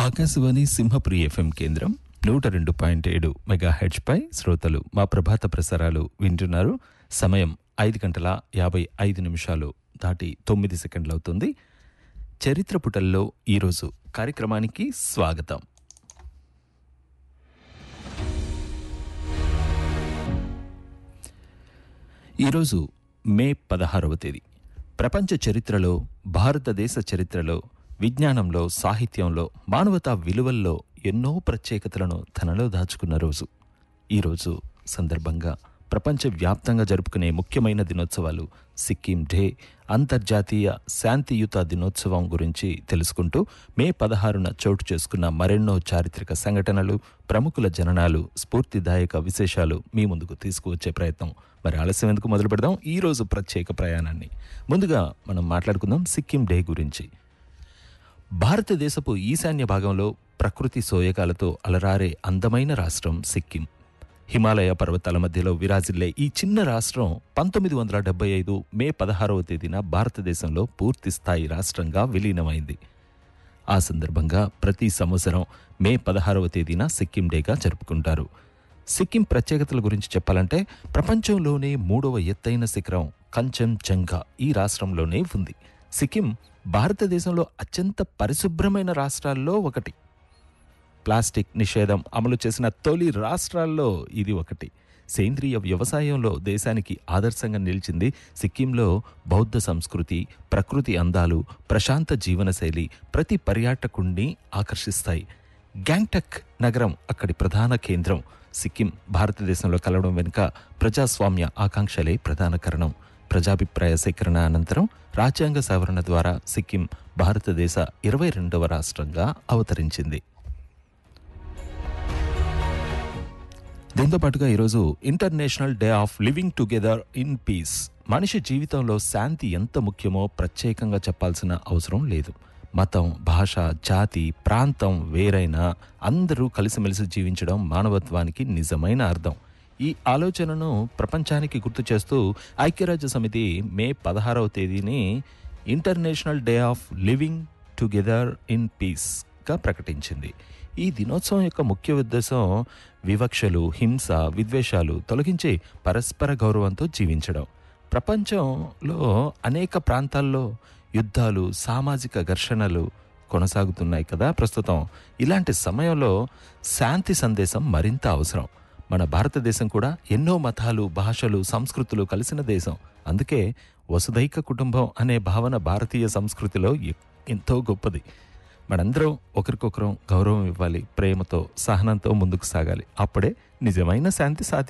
Akashvani Simhapuri FM కేంద్రం నూట రెండు పాయింట్ ఏడు మెగా పై శ్రోతలు మా ప్రభాత ప్రసారాలు వింటున్నారు సమయం ఐదు గంటల యాభై ఐదు నిమిషాలు దాటి తొమ్మిది సెకండ్లు అవుతుంది చరిత్ర పుటల్లో ఈరోజు కార్యక్రమానికి స్వాగతం ఈరోజు మే పదహారవ తేదీ ప్రపంచ చరిత్రలో భారతదేశ చరిత్రలో విజ్ఞానంలో సాహిత్యంలో మానవతా విలువల్లో ఎన్నో ప్రత్యేకతలను తనలో దాచుకున్న రోజు ఈరోజు సందర్భంగా ప్రపంచవ్యాప్తంగా జరుపుకునే ముఖ్యమైన దినోత్సవాలు సిక్కిం డే అంతర్జాతీయ శాంతియుత దినోత్సవం గురించి తెలుసుకుంటూ మే పదహారున చోటు చేసుకున్న మరెన్నో చారిత్రక సంఘటనలు ప్రముఖుల జననాలు స్ఫూర్తిదాయక విశేషాలు మీ ముందుకు తీసుకువచ్చే ప్రయత్నం మరి ఆలస్యం ఎందుకు మొదలు పెడదాం ఈ రోజు ప్రత్యేక ప్రయాణాన్ని ముందుగా మనం మాట్లాడుకుందాం సిక్కిం డే గురించి భారతదేశపు ఈశాన్య భాగంలో ప్రకృతి సోయగాలతో అలరారే అందమైన రాష్ట్రం సిక్కిం హిమాలయ పర్వతాల మధ్యలో విరాజిల్లే ఈ చిన్న రాష్ట్రం పంతొమ్మిది వందల డెబ్బై ఐదు మే పదహారవ తేదీన భారతదేశంలో పూర్తి స్థాయి రాష్ట్రంగా విలీనమైంది ఆ సందర్భంగా ప్రతి సంవత్సరం మే పదహారవ తేదీన సిక్కిం డేగా జరుపుకుంటారు సిక్కిం ప్రత్యేకతల గురించి చెప్పాలంటే ప్రపంచంలోనే మూడవ ఎత్తైన శిఖరం కంచంజంగా ఈ రాష్ట్రంలోనే ఉంది సిక్కిం భారతదేశంలో అత్యంత పరిశుభ్రమైన రాష్ట్రాల్లో ఒకటి ప్లాస్టిక్ నిషేధం అమలు చేసిన తొలి రాష్ట్రాల్లో ఇది ఒకటి సేంద్రియ వ్యవసాయంలో దేశానికి ఆదర్శంగా నిలిచింది సిక్కింలో బౌద్ధ సంస్కృతి ప్రకృతి అందాలు ప్రశాంత జీవనశైలి ప్రతి పర్యాటకుణ్ణి ఆకర్షిస్తాయి గ్యాంగ్టక్ నగరం అక్కడి ప్రధాన కేంద్రం సిక్కిం భారతదేశంలో కలవడం వెనుక ప్రజాస్వామ్య ఆకాంక్షలే ప్రధాన కారణం ప్రజాభిప్రాయ సేకరణ అనంతరం రాజ్యాంగ సవరణ ద్వారా సిక్కిం భారతదేశ ఇరవై రెండవ రాష్ట్రంగా అవతరించింది దీంతో పాటుగా ఈరోజు international day of living together in peace మనిషి జీవితంలో శాంతి ఎంత ముఖ్యమో ప్రత్యేకంగా చెప్పాల్సిన అవసరం లేదు మతం భాష జాతి ప్రాంతం వేరైనా అందరూ కలిసిమెలిసి జీవించడం మానవత్వానికి నిజమైన అర్థం ఈ ఆలోచనను ప్రపంచానికి గుర్తు చేస్తూ ఐక్యరాజ్య సమితి మే పదహారవ తేదీని international day of living together in పీస్గా ప్రకటించింది ఈ దినోత్సవం యొక్క ముఖ్య ఉద్దేశం వివక్షలు హింస విద్వేషాలు తొలగించి పరస్పర గౌరవంతో జీవించడం ప్రపంచంలో అనేక ప్రాంతాల్లో యుద్ధాలు సామాజిక ఘర్షణలు కొనసాగుతున్నాయి కదా ప్రస్తుతం ఇలాంటి సమయంలో శాంతి సందేశం మరింత అవసరం మన భారతదేశం కూడా ఎన్నో మతాలు భాషలు సంస్కృతులు కలిసిన దేశం అందుకే వసుదైక కుటుంబం అనే భావన భారతీయ సంస్కృతిలో ఎ- ఎంతో గొప్పది మనందరం ఒకరికొకరం గౌరవం ఇవ్వాలి ప్రేమతో సహనంతో ముందుకు సాగాలి అప్పుడే నిజమైన శాంతి సాధ్యం